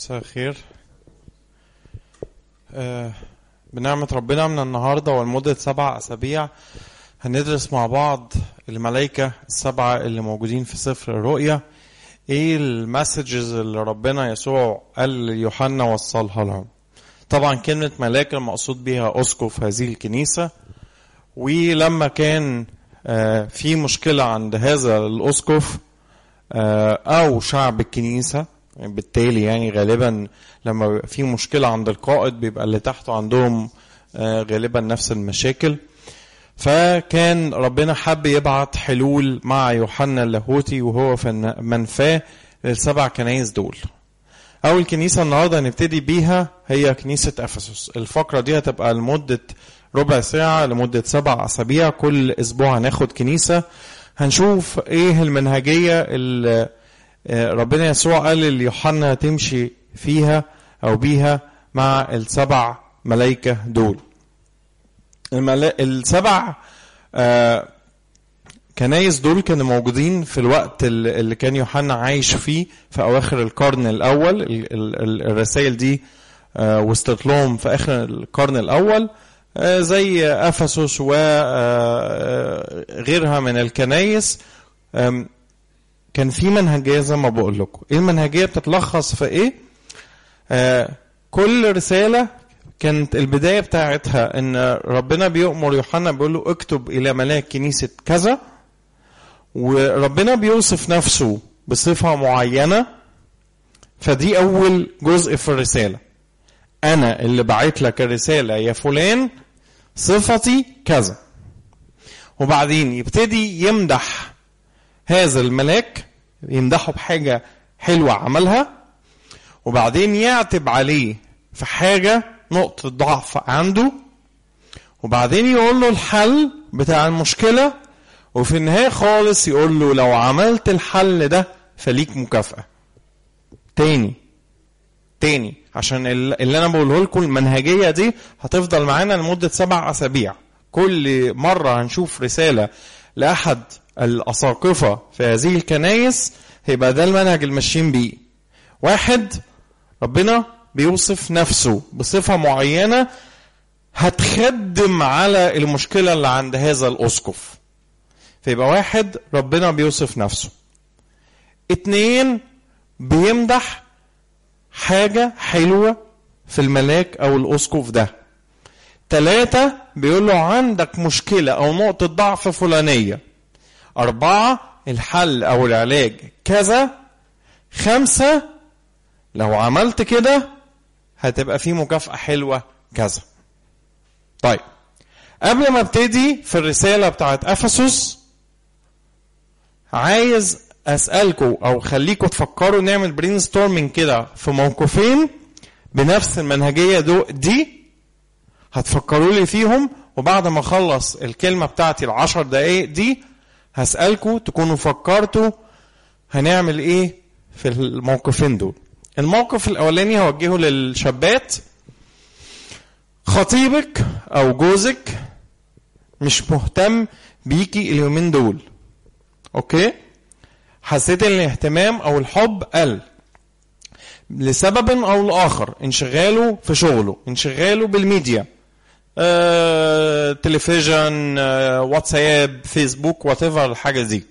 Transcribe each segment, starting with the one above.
مساء الخير آه بنعمة ربنا من النهاردة ولمدة سبع أسابيع هندرس مع بعض الملائكة السبعة اللي موجودين في سفر الرؤيا ايه المسجز اللي ربنا يسوع قال ليوحنا وصلها لهم طبعا كلمة ملاك المقصود بها أسقف هذه الكنيسة ولما كان آه في مشكلة عند هذا الأسقف آه أو شعب الكنيسة بالتالي يعني غالبا لما بيبقى في مشكلة عند القائد بيبقى اللي تحته عندهم آه غالبا نفس المشاكل فكان ربنا حب يبعت حلول مع يوحنا اللاهوتي وهو في منفاه للسبع كنايس دول أول كنيسة النهاردة هنبتدي بيها هي كنيسة أفسس الفقرة دي هتبقى لمدة ربع ساعة لمدة سبع أسابيع كل أسبوع هناخد كنيسة هنشوف إيه المنهجية اللي ربنا يسوع قال ليوحنا تمشي فيها أو بيها مع السبع ملائكة دول الملا... السبع آه كنايس دول كانوا موجودين في الوقت اللي كان يوحنا عايش فيه في اواخر القرن الاول الرسائل دي آه وصلت لهم في اخر القرن الاول آه زي افسس وغيرها من الكنايس كان في منهجيه زي ما بقول لكم ايه المنهجيه بتتلخص في ايه كل رساله كانت البداية بتاعتها ان ربنا بيؤمر يوحنا بيقول له اكتب الى ملاك كنيسة كذا وربنا بيوصف نفسه بصفة معينة فدي اول جزء في الرسالة انا اللي بعت لك الرسالة يا فلان صفتي كذا وبعدين يبتدي يمدح هذا الملاك يمدحه بحاجة حلوة عملها وبعدين يعتب عليه في حاجة نقطة ضعف عنده وبعدين يقول له الحل بتاع المشكلة وفي النهاية خالص يقول له لو عملت الحل ده فليك مكافأة تاني تاني عشان اللي انا بقوله لكم المنهجية دي هتفضل معانا لمدة سبع اسابيع كل مرة هنشوف رسالة لأحد الأساقفة في هذه الكنايس هيبقى ده المنهج اللي ماشيين بيه واحد ربنا بيوصف نفسه بصفة معينة هتخدم على المشكلة اللي عند هذا الأسقف فيبقى واحد ربنا بيوصف نفسه اتنين بيمدح حاجة حلوة في الملاك أو الأسقف ده تلاتة بيقول له عندك مشكلة أو نقطة ضعف فلانية أربعة الحل أو العلاج كذا خمسة لو عملت كده هتبقى في مكافأة حلوة كذا. طيب قبل ما ابتدي في الرسالة بتاعت أفسس عايز أسألكم أو خليكم تفكروا نعمل برين ستورمنج كده في موقفين بنفس المنهجية دي هتفكروا لي فيهم وبعد ما أخلص الكلمة بتاعتي العشر دقايق دي هسألكم تكونوا فكرتوا هنعمل إيه في الموقفين دول. الموقف الاولاني هوجهه للشابات خطيبك او جوزك مش مهتم بيكي اليومين دول اوكي حسيت ان الاهتمام او الحب قل لسبب او لاخر انشغاله في شغله انشغاله بالميديا آه، تلفزيون آه، واتساب فيسبوك وات الحاجه دي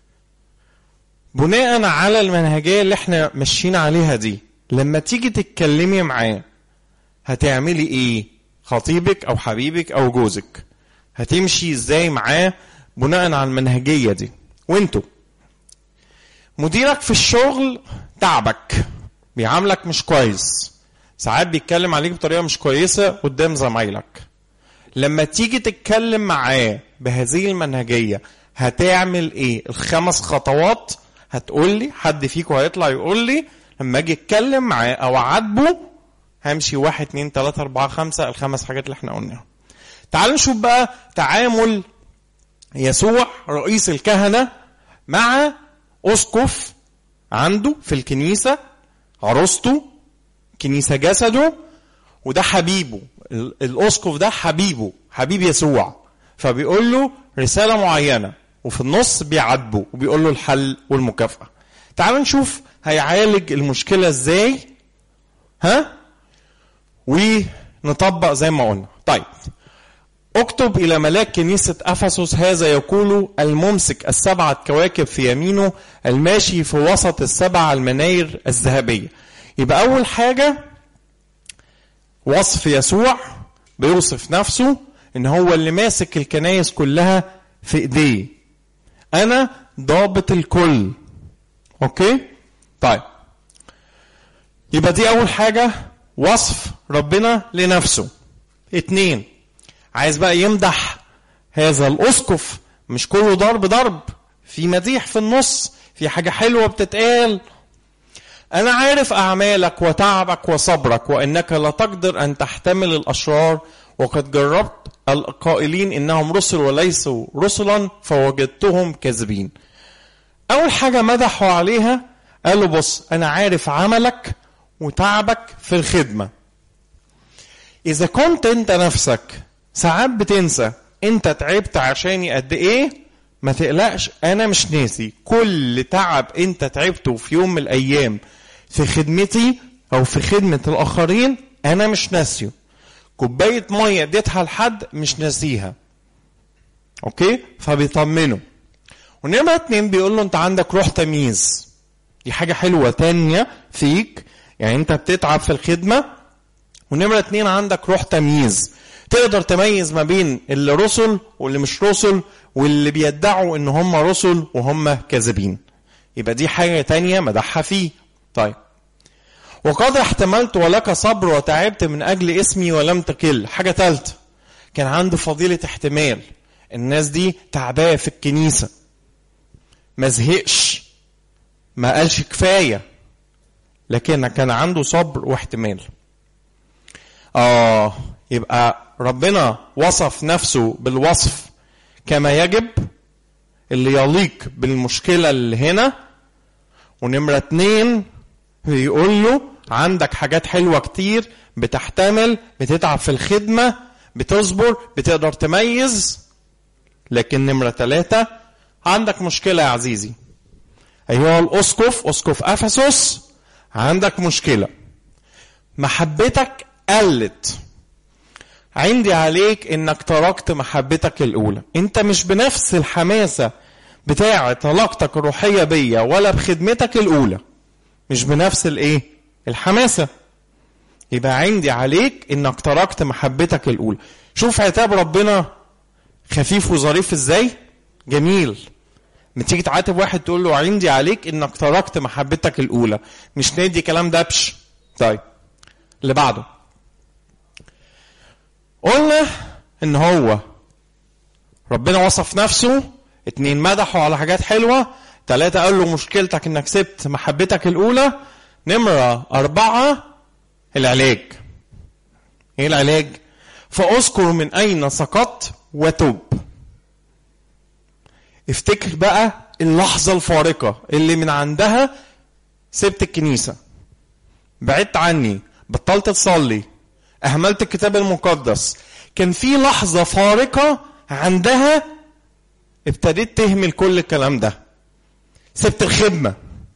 بناء على المنهجية اللي احنا ماشيين عليها دي لما تيجي تتكلمي معاه هتعملي ايه خطيبك او حبيبك او جوزك هتمشي ازاي معاه بناء على المنهجية دي وانتوا مديرك في الشغل تعبك بيعاملك مش كويس ساعات بيتكلم عليك بطريقة مش كويسة قدام زمايلك لما تيجي تتكلم معاه بهذه المنهجية هتعمل ايه الخمس خطوات هتقول لي حد فيكم هيطلع يقول لي لما اجي اتكلم معاه او اعاتبه همشي واحد اتنين تلاته اربعه خمسه الخمس حاجات اللي احنا قلناهم. تعالوا نشوف بقى تعامل يسوع رئيس الكهنه مع اسقف عنده في الكنيسه عروسته كنيسه جسده وده حبيبه الاسقف ده حبيبه حبيب يسوع فبيقول له رساله معينه وفي النص بيعاتبه وبيقول له الحل والمكافأة. تعالوا نشوف هيعالج المشكلة ازاي ها ونطبق زي ما قلنا طيب اكتب الى ملاك كنيسة افسس هذا يقول الممسك السبعة كواكب في يمينه الماشي في وسط السبع المناير الذهبية يبقى اول حاجة وصف يسوع بيوصف نفسه ان هو اللي ماسك الكنايس كلها في ايديه انا ضابط الكل اوكي طيب يبقى دي اول حاجة وصف ربنا لنفسه اتنين عايز بقى يمدح هذا الاسقف مش كله ضرب ضرب في مديح في النص في حاجة حلوة بتتقال أنا عارف أعمالك وتعبك وصبرك وإنك لا تقدر أن تحتمل الأشرار وقد جربت القائلين إنهم رسل وليسوا رسلا فوجدتهم كاذبين. أول حاجة مدحوا عليها قالوا بص أنا عارف عملك وتعبك في الخدمة. إذا كنت أنت نفسك ساعات بتنسى أنت تعبت عشاني قد إيه ما تقلقش أنا مش ناسي كل تعب أنت تعبته في يوم من الأيام في خدمتي أو في خدمة الآخرين أنا مش ناسيه. كوباية مية اديتها لحد مش ناسيها. أوكي؟ فبيطمنه. ونمرة اتنين بيقول له أنت عندك روح تمييز. دي حاجة حلوة تانية فيك يعني أنت بتتعب في الخدمة ونمرة اتنين عندك روح تمييز. تقدر تميز ما بين اللي رسل واللي مش رسل واللي بيدعوا ان هم رسل وهم كاذبين. يبقى دي حاجة تانية مدحها فيه. طيب. وقد احتملت ولك صبر وتعبت من اجل اسمي ولم تكل. حاجة تالتة. كان عنده فضيلة احتمال. الناس دي تعباه في الكنيسة. ما زهقش. ما قالش كفاية. لكن كان عنده صبر واحتمال. آه يبقى ربنا وصف نفسه بالوصف كما يجب اللي يليق بالمشكلة اللي هنا ونمرة اتنين بيقول له عندك حاجات حلوة كتير بتحتمل بتتعب في الخدمة بتصبر بتقدر تميز لكن نمرة ثلاثة عندك مشكلة يا عزيزي أيها الأسقف أسقف أفسس عندك مشكلة محبتك قلت عندي عليك انك تركت محبتك الاولى انت مش بنفس الحماسة بتاعة علاقتك الروحية بيا ولا بخدمتك الاولى مش بنفس الايه الحماسة يبقى عندي عليك انك تركت محبتك الاولى شوف عتاب ربنا خفيف وظريف ازاي جميل ما تيجي تعاتب واحد تقول له عندي عليك انك تركت محبتك الاولى مش نادي كلام دبش طيب اللي بعده قلنا ان هو ربنا وصف نفسه اتنين مدحوا على حاجات حلوة تلاتة قال له مشكلتك انك سبت محبتك الاولى نمرة اربعة العلاج ايه العلاج فاذكر من اين سقطت وتب افتكر بقى اللحظة الفارقة اللي من عندها سبت الكنيسة بعدت عني بطلت تصلي أهملت الكتاب المقدس كان في لحظة فارقة عندها ابتديت تهمل كل الكلام ده سبت الخدمة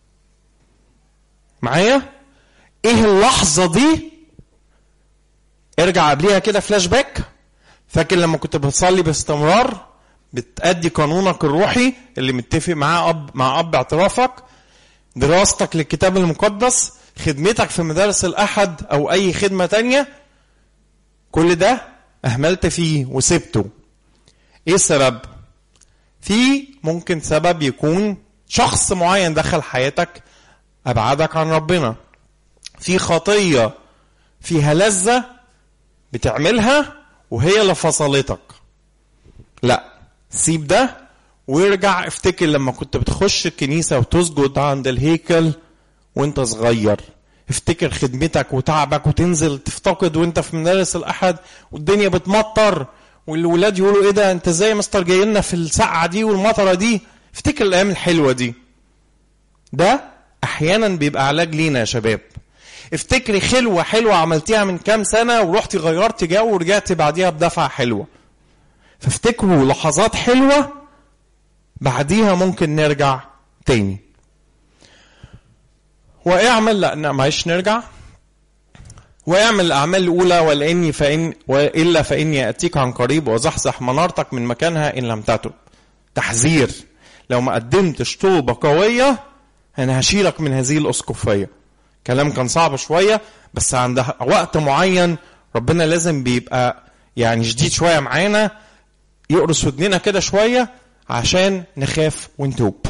معايا ايه اللحظة دي ارجع قبليها كده فلاش باك فاكر لما كنت بتصلي باستمرار بتأدي قانونك الروحي اللي متفق معاه أب مع أب اعترافك دراستك للكتاب المقدس خدمتك في مدارس الأحد أو أي خدمة تانية كل ده أهملت فيه وسبته إيه السبب؟ في ممكن سبب يكون شخص معين دخل حياتك أبعدك عن ربنا في خطية فيها لذة بتعملها وهي اللي فصلتك لا سيب ده وارجع افتكر لما كنت بتخش الكنيسة وتسجد عند الهيكل وانت صغير افتكر خدمتك وتعبك وتنزل تفتقد وانت في مدارس الاحد والدنيا بتمطر والولاد يقولوا ايه ده انت ازاي يا مستر جاي لنا في السقعه دي والمطره دي افتكر الايام الحلوه دي ده احيانا بيبقى علاج لينا يا شباب افتكري خلوه حلوه عملتيها من كام سنه ورحتي غيرت جو ورجعتي بعديها بدفعه حلوه فافتكروا لحظات حلوه بعديها ممكن نرجع تاني واعمل لا معلش نرجع واعمل الأعمال الأولى ولإني فإن وإلا فإني أتيك عن قريب وزحزح منارتك من مكانها إن لم تتب. تحذير لو ما قدمتش توبة قوية أنا هشيلك من هذه الأسقفية. كلام كان صعب شوية بس عند وقت معين ربنا لازم بيبقى يعني شديد شوية معانا يقرص ودننا كده شوية عشان نخاف ونتوب.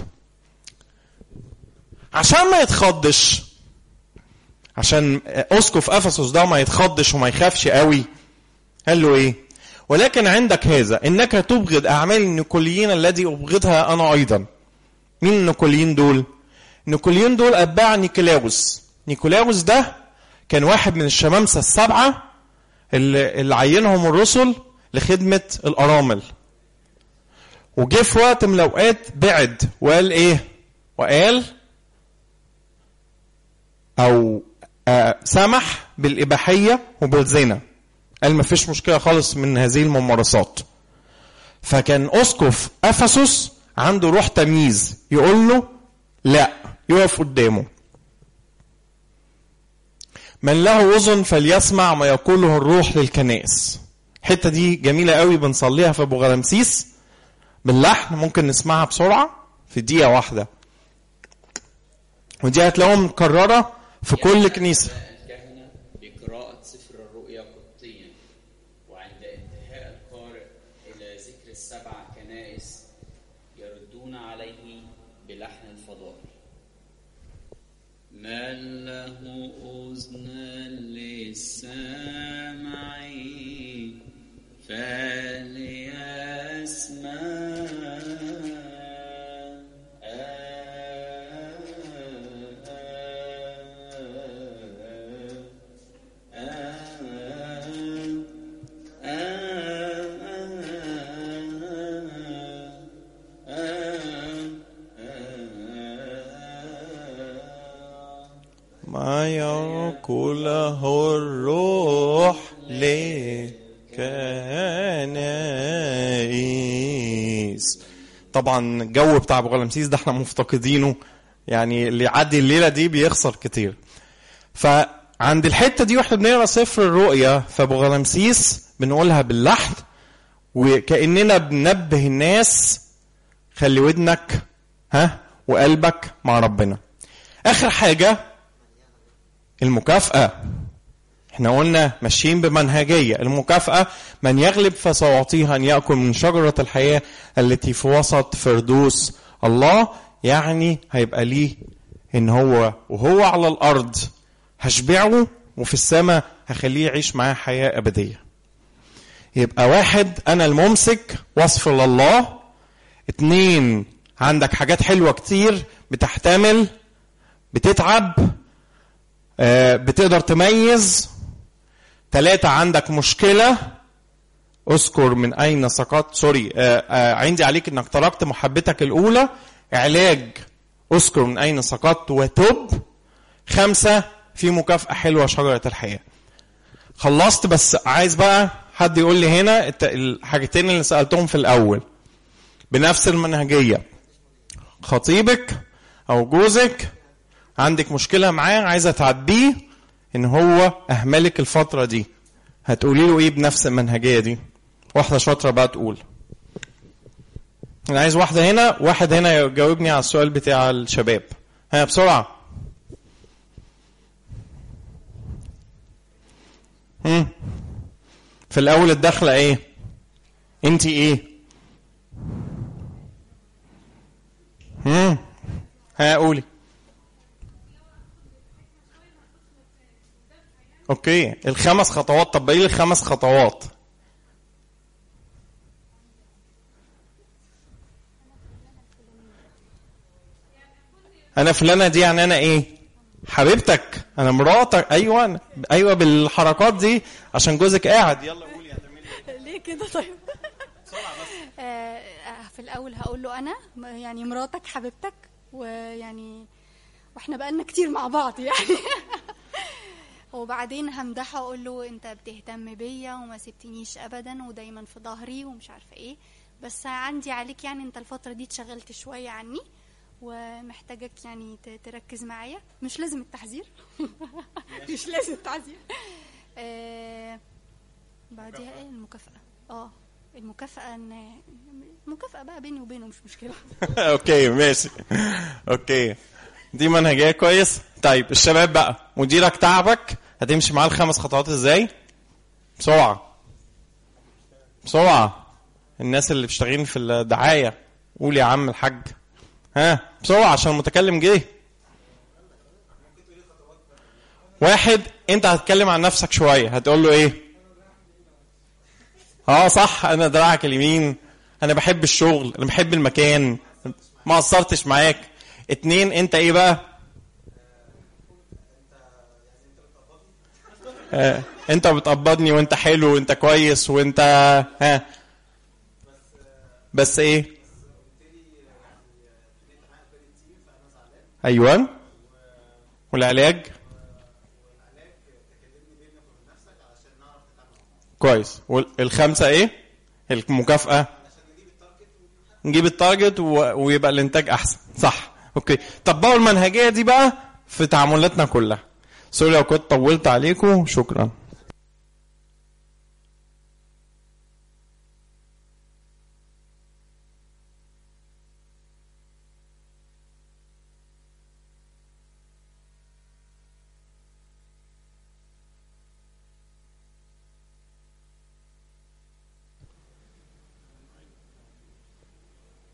عشان ما يتخضش عشان اسقف افسس ده ما يتخضش وما يخافش قوي قال له ايه ولكن عندك هذا انك تبغض اعمال النيكوليين الذي ابغضها انا ايضا مين النيكوليين دول النيكوليين دول اتباع نيكولاوس نيكولاوس ده كان واحد من الشمامسه السبعه اللي, اللي عينهم الرسل لخدمه الارامل وجه في وقت من الاوقات بعد وقال ايه وقال او آه سمح بالإباحية وبالزنا قال ما فيش مشكلة خالص من هذه الممارسات فكان أسقف أفسس عنده روح تمييز يقول له لا يقف قدامه من له أذن فليسمع ما يقوله الروح للكنائس الحتة دي جميلة قوي بنصليها في أبو غرمسيس باللحن ممكن نسمعها بسرعة في دقيقة واحدة ودي هتلاقوها مكررة في كل كنيسة الكهنة بقراءة سفر الرؤيا قبطيا وعند انتهاء القارئ إلى ذكر السبع كنائس يردون عليه بلحن الفضائل من له أذن للسمع فليسمع ما يقوله الروح لكنائس طبعا الجو بتاع ابو غلمسيس ده احنا مفتقدينه يعني اللي يعدي الليله دي بيخسر كتير فعند الحته دي واحنا بنقرا سفر الرؤيا فابو غلمسيس بنقولها باللحن وكاننا بننبه الناس خلي ودنك ها وقلبك مع ربنا اخر حاجه المكافأة احنا قلنا ماشيين بمنهجية المكافأة من يغلب فسأعطيه أن يأكل من شجرة الحياة التي في وسط فردوس الله يعني هيبقى ليه ان هو وهو على الأرض هشبعه وفي السماء هخليه يعيش معاه حياة أبدية يبقى واحد أنا الممسك وصف لله اتنين عندك حاجات حلوة كتير بتحتمل بتتعب بتقدر تميز ثلاثة عندك مشكلة اذكر من أين سقطت سوري عندي عليك أنك تركت محبتك الأولى علاج اذكر من أين سقطت وتب خمسة في مكافأة حلوة شجرة الحياة خلصت بس عايز بقى حد يقول لي هنا الحاجتين اللي سألتهم في الأول بنفس المنهجية خطيبك أو جوزك عندك مشكلة معاه عايزة تعبيه ان هو اهملك الفترة دي هتقولي له ايه بنفس المنهجية دي واحدة شاطرة بقى تقول انا عايز واحدة هنا واحد هنا يجاوبني على السؤال بتاع الشباب ها بسرعة هم. في الاول الدخلة ايه انت ايه هم. ها قولي اوكي الخمس خطوات طب ايه الخمس خطوات انا فلانه دي يعني انا ايه حبيبتك انا مراتك ايوه أنا. ايوه بالحركات دي عشان جوزك قاعد يلا قولي هتعملي ليه كده طيب آه، في الاول هقول له انا يعني مراتك حبيبتك ويعني واحنا بقالنا كتير مع بعض يعني وبعدين همدحه اقول له انت بتهتم بيا وما سبتنيش ابدا ودايما في ظهري ومش عارفه ايه بس عندي عليك يعني انت الفتره دي اتشغلت شويه عني ومحتاجك يعني ت- تركز معايا مش لازم التحذير مش لازم التحذير آه بعديها ايه المكافأة اه المكافأة ان المكافأة بقى بيني وبينه مش مشكلة اوكي ماشي اوكي دي منهجيه كويس طيب الشباب بقى مديرك تعبك هتمشي معاه الخمس خطوات ازاي بسرعه بسرعه الناس اللي بتشتغلين في الدعايه قول يا عم الحاج ها بسرعه عشان المتكلم جه واحد انت هتتكلم عن نفسك شويه هتقول له ايه اه صح انا دراعك اليمين انا بحب الشغل انا بحب المكان ما قصرتش معاك اتنين انت ايه بقى آه. انت بتقبضني وانت حلو وانت كويس وانت ها بس ايه ايوه والعلاج كويس والخمسه ايه المكافاه نجيب التارجت و... ويبقى الانتاج احسن صح اوكي طبقوا المنهجيه دي بقى في تعاملاتنا كلها سوري لو كنت طولت عليكم شكرا